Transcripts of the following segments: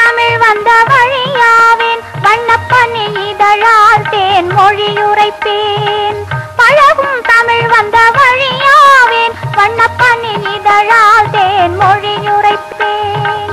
தமிழ் வந்த வழியாவேன் வண்ணப்பனி இதழால் தேன் மொழியுரைப்பேன் பழகும் தமிழ் வந்த வழியாவேன் வண்ணப்பனி இதழால் தேன் மொழியுரைப்பேன்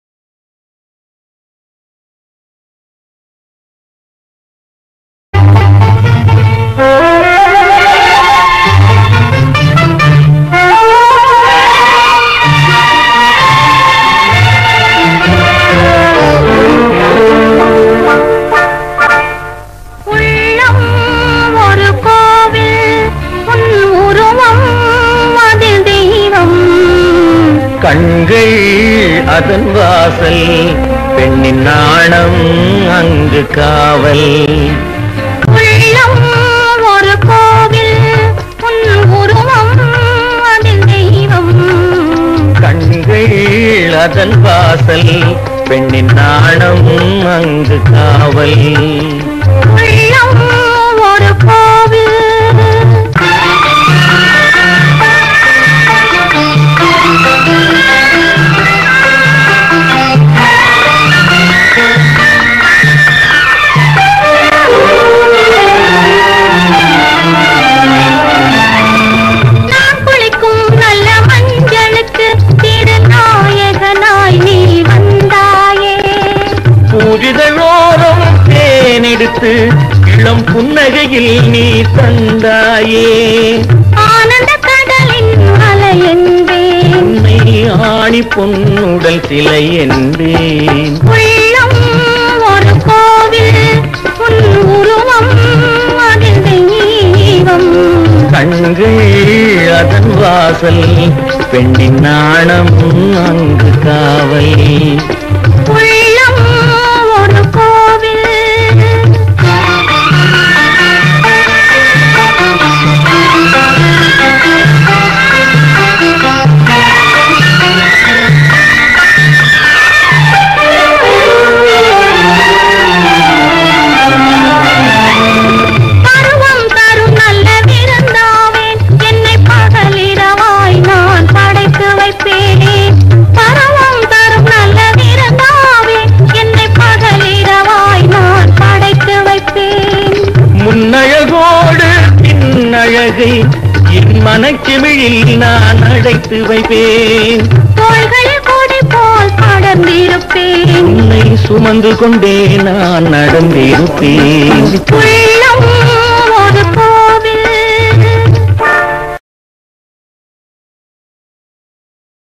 உள்ளம் ஒரு கோவில் உன் உருவம் அதில் தெய்வம் கண்கள் அதன் வாசல் பெண்ணின் நாணம் அங்கு காவல் உள்ளம் ஒரு கோவில் உன் உருவம் அதில் தெய்வம் கண்கள் அதன் வாசல் பெண்ணின் நாணம் அங்கு காவல் உள்ளம் ஒரு கோவில் நான் குளிக்கும் நல்ல மஞ்சளுக்கு திருநாயகனாய் நீ வந்தாயே பூஜிதழோரம் தேனெடுத்து இளம் புன்னகையில் நீ தந்தாயே ஆனந்த கடலின் அலை என்பேன் உன்னை ஆணி பொன்னுடல் சிலை என்பேன் உள்ளம் ஒரு கோவில் உன் உருவம் அதில் தெய்வம் கண்கள் அதன் வாசல் பெண்ணின் நாணம் அங்கு காவல் உள்ளம் ஒரு கோவில் பருவம் தரும் நல்ல விருந்தாவேன் என்னை பகலிரவாய் நான் படைத்து வைப்பேன் பருவம் தரும் நல்ல விருந்தாவேன் என்னை பகலிரவாய் நான் படைத்து வைப்பேன் முன்னழகோடு பின்னழகை என் மனக்கிமிழில் நான் அடைத்து வைப்பேன் தோள்களில் கொடி போல் படர்ந்திருப்பேன் உன்னை சுமந்து கொண்டே நான் நடந்திருப்பேன் உள்ளம்